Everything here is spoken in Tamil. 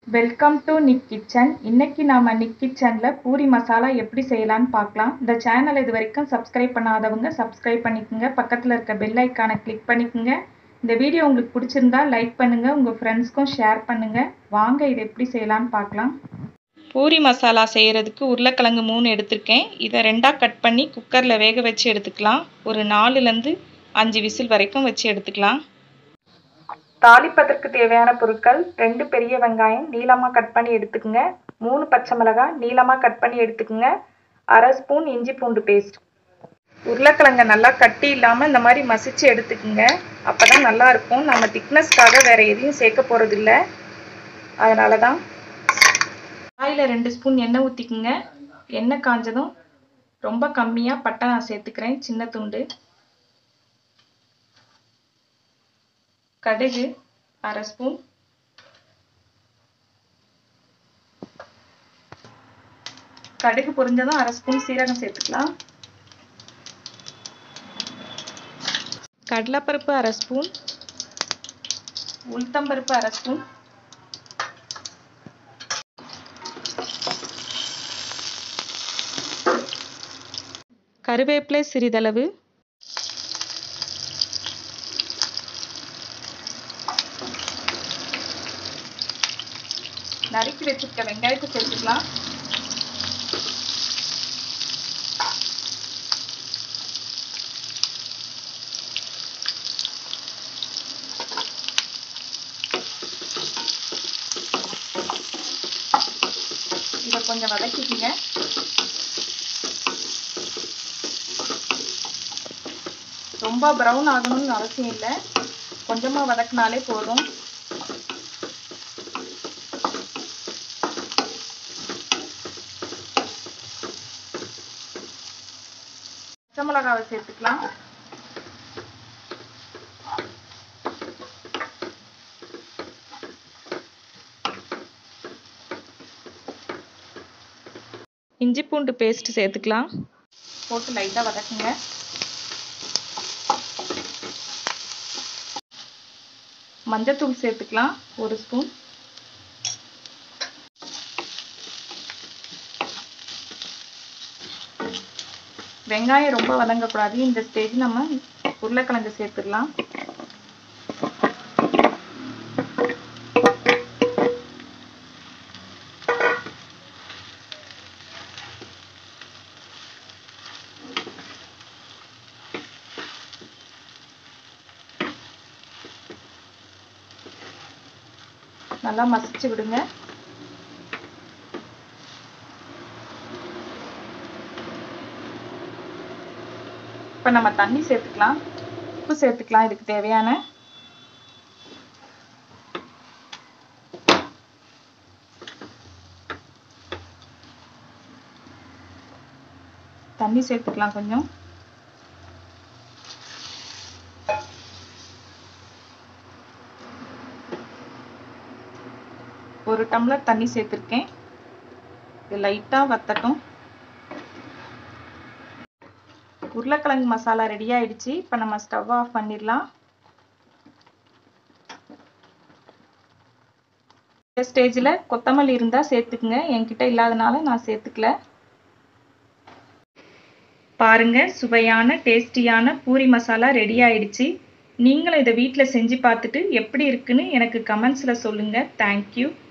வெல்கம் டு நிக் கிச்சன் இன்னைக்கு நாம நிக் கிச்சன்ல பூரி மசாலா எப்படி செய்யலாம்னு பார்க்கலாம் இந்த சேனல் இது வரைக்கும் சப்ஸ்கிரைப் பண்ணாதவங்க சப்ஸ்கிரைப் பண்ணிக்கோங்க பக்கத்தில் இருக்க பெல் ஐக்கானை கிளிக் பண்ணிக்கோங்க இந்த வீடியோ உங்களுக்கு பிடிச்சிருந்தா லைக் பண்ணுங்க உங்க ஃப்ரெண்ட்ஸ்க்கும் ஷேர் பண்ணுங்க வாங்க இது எப்படி செய்யலாம்னு பார்க்கலாம் பூரி மசாலா செய்கிறதுக்கு உருளைக்கிழங்கு மூணு எடுத்திருக்கேன் இதை ரெண்டாக கட் பண்ணி குக்கரில் வேக வச்சு எடுத்துக்கலாம் ஒரு நாலுலேருந்து அஞ்சு விசில் வரைக்கும் வச்சு எடுத்துக்கலாம் தாளிப்பதற்கு தேவையான பொருட்கள் ரெண்டு பெரிய வெங்காயம் நீளமாக கட் பண்ணி எடுத்துக்கோங்க மூணு பச்சை மிளகாய் நீளமாக கட் பண்ணி எடுத்துக்கோங்க அரை ஸ்பூன் இஞ்சி பூண்டு பேஸ்ட் உருளைக்கிழங்க நல்லா கட்டி இல்லாமல் இந்த மாதிரி மசிச்சு எடுத்துக்கோங்க அப்போ தான் நல்லாயிருக்கும் நம்ம திக்னஸ்க்காக வேறு எதையும் சேர்க்க போகிறதில்ல அதனால தான் ஆயில் ரெண்டு ஸ்பூன் எண்ணெய் ஊற்றிக்குங்க எண்ணெய் காஞ்சதும் ரொம்ப கம்மியாக பட்டை நான் சேர்த்துக்கிறேன் சின்ன துண்டு கடுகு அரை ஸ்பூன் கடுகு பொரிஞ்சதும் அரை ஸ்பூன் சீரகம் சேர்த்துக்கலாம் கடலைப்பருப்பு அரை ஸ்பூன் உளுத்தம்பருப்பு அரை ஸ்பூன் கருவேப்பிலை சிறிதளவு நறுக்கி வச்சிருக்க வெங்காயத்தை சேர்த்துக்கலாம் இதை கொஞ்சம் வதக்கிக்கங்க ரொம்ப ப்ரௌன் ஆகணும்னு அவசியம் இல்லை கொஞ்சமாக வதக்கினாலே போதும் பச்சை மிளகாவை சேர்த்துக்கலாம் இஞ்சி பூண்டு பேஸ்ட் சேர்த்துக்கலாம் போட்டு லைட்டாக வதக்குங்க மஞ்சத்தூள் சேர்த்துக்கலாம் ஒரு ஸ்பூன் வெங்காயம் ரொம்ப வதங்கக்கூடாது இந்த ஸ்டேஜ் நம்ம உருளைக்கிழங்கு சேர்த்துடலாம் நல்லா மசிச்சு விடுங்க இப்போ நம்ம தண்ணி சேர்த்துக்கலாம் உப்பு சேர்த்துக்கலாம் இதுக்கு தேவையான தண்ணி சேர்த்துக்கலாம் கொஞ்சம் ஒரு டம்ளர் தண்ணி சேர்த்துருக்கேன் இது லைட்டாக வத்தட்டும் உருளைக்கிழங்கு மசாலா ரெடி ஆயிடுச்சு இப்போ நம்ம ஸ்டவ் ஆஃப் பண்ணிடலாம் இந்த ஸ்டேஜில் கொத்தமல்லி இருந்தால் சேர்த்துக்குங்க என்கிட்ட இல்லாதனால நான் சேர்த்துக்கல பாருங்க சுவையான டேஸ்டியான பூரி மசாலா ரெடி ஆயிடுச்சு நீங்களும் இதை வீட்டில் செஞ்சு பார்த்துட்டு எப்படி இருக்குன்னு எனக்கு கமெண்ட்ஸில் சொல்லுங்கள் தேங்க்யூ